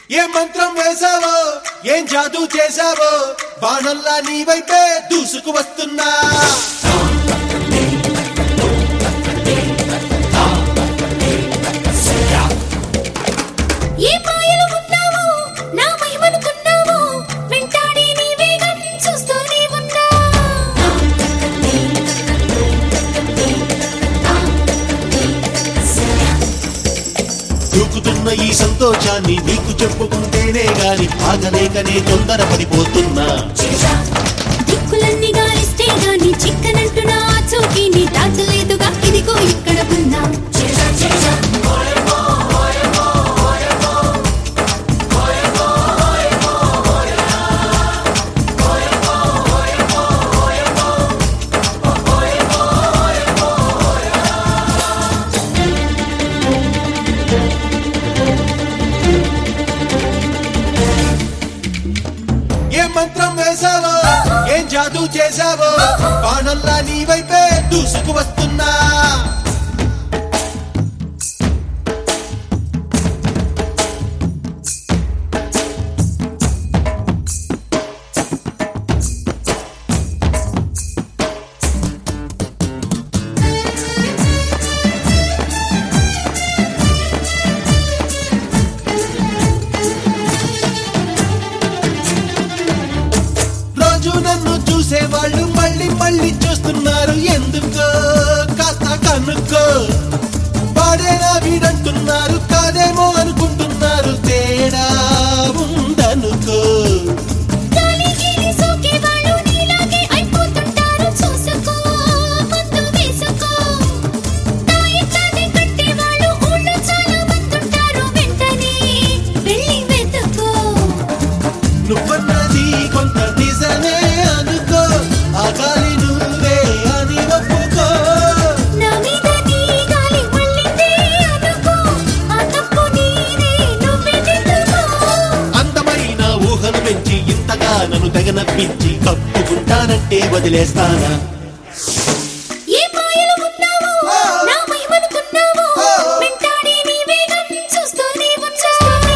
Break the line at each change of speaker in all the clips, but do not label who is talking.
ఏ మంత్రం వేసావో ఏం జాదూ చేసావో బాణంలా నీ వైపే దూసుకు వస్తున్నా
ఏ మాయలు ఉన్నావో నా మహిమనుకున్నావో వెంటాడే నీ వేగం చూస్తూనే ఉన్నా
దూకుతున్న ఈ సంతోషాన్ని నీకు చెప్పుకుంటేనే గాని ఆగలేకనే తొందర పడిపోతున్నా
దిక్కులన్నీ గాలిస్తే గాని చిక్కనంటున్న ఆ చోకీని దాచలేదుగా ఇదిగో ఇక్కడ ఉన్నా
ఏ మంత్రం వేసావో ఏం జాదూ చేసావో బాణంలా నీ వైపే దూసుకు వస్తున్నా రోజు నన్ను చూసేవాళ్ళు మళ్ళీ మళ్ళీ చూస్తున్నారు ఎందుకో కాస్త కనుక్కో వాడేనా వీడంటున్నారు కాదేమో అనుకుంటున్నారు తేడా ఉందనుకో
గాలి గీలి సోకే వాళ్ళు నీలాగే అయిపోతుంటారు చూసుకో ముందు వేసుకో తాయితాన్ని కట్టే వాళ్ళు ఊళ్ళో చాలా మందుంటారు వెంటనే వెళ్ళి వెతుకో
నువ్వన్నది కొంత నిజమే అనుకో ఆ గాలి నువ్వే అని ఒప్పుకో
నా మీద నీ గాలి మళ్ళిందే అనుకో ఆ తప్పు నీదే నువ్వే దిద్దుకో
అందమైన ఊహను పెంచి ఇంతగా నన్ను తెగనప్పించి కప్పుకుంటానంటే వదిలేస్తానా
ఏ మాయలు ఉన్నావో నా మహిమనుకున్నావో వెంటాడే నీ వేగం చూస్తూనే ఉన్నా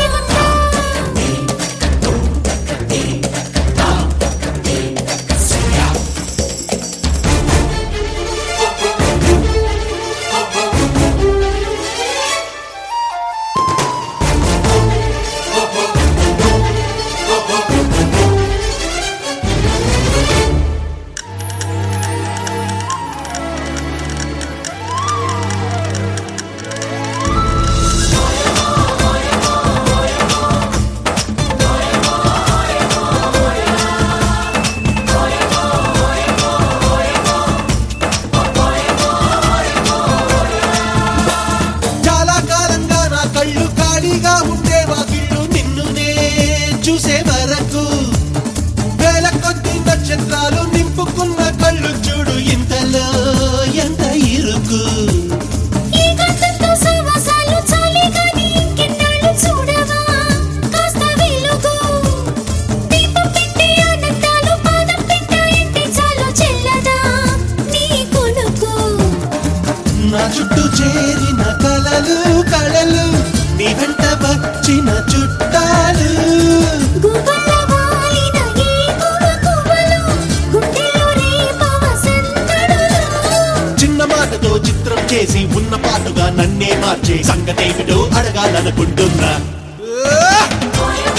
చాలా కాలంగా నా కళ్ళు ఖాళీగా ఉండే వాకిళ్ళు నిన్నునే చూసే వరకు వేల కొద్ది నక్షత్రాలు నింపుకున్న కళ్ళు చూడు ఇంతలో ఎంత ఇరుకు
ఈ గంటతో సహవాసాలు చాలే గాని ఇంకెన్నాళ్ళు చూడవా కాస్త వెలుగు దీపం పెట్టి ఆనందాలు పాదం పెట్టాయంటే చాలు చెల్లదా నీ కొనుకు
నా చుట్టూ చేరిన కలలు కళలు నీ వెంట వచ్చిన చుట్టాలు
గుబల వాలిన ఈ కువకువలు గుండెలో రేపవ సందడులు
చిన్న మాటతో చిత్రం చేసి ఉన్న పాటుగా నన్నే మార్చే సంగతేమిటో అడగాలనుకుంటున్నా
ఓయ్